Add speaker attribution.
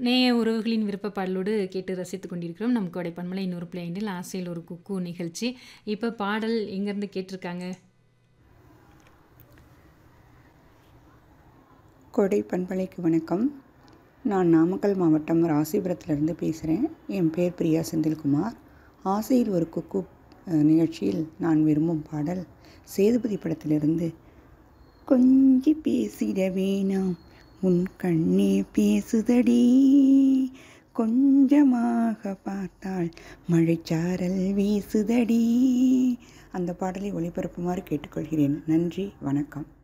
Speaker 1: நேய உறவுகளின் விருப்ப பாடலோடு கேட்டு ரசித்துக் கொண்டிருக்கிறோம் நம் கோடை பண்பலை நூறு பிள்ளைண்டில் ஆசையில் ஒரு குக்கு நிகழ்ச்சி இப்போ பாடல் எங்கேருந்து கேட்டிருக்காங்க
Speaker 2: கொடை பண்பலைக்கு வணக்கம் நான் நாமக்கல் மாவட்டம் ராசிபுரத்திலிருந்து பேசுகிறேன் என் பேர் பிரியா செந்தில்குமார் ஆசையில் ஒரு குக்கு அஹ், நிகழ்ச்சியில் நான் விரும்பும் பாடல் சேதுபதி படத்திலிருந்து கொஞ்சி பேசிட வேணாம் உன் கண்ணே பேசுதடி கொஞ்சமாக பார்த்தால் மழைச்சாரல் வீசுதடி அந்த பாடலை ஒளிபரப்புமாறு கேட்டுக்கொள்கிறேன் நன்றி வணக்கம்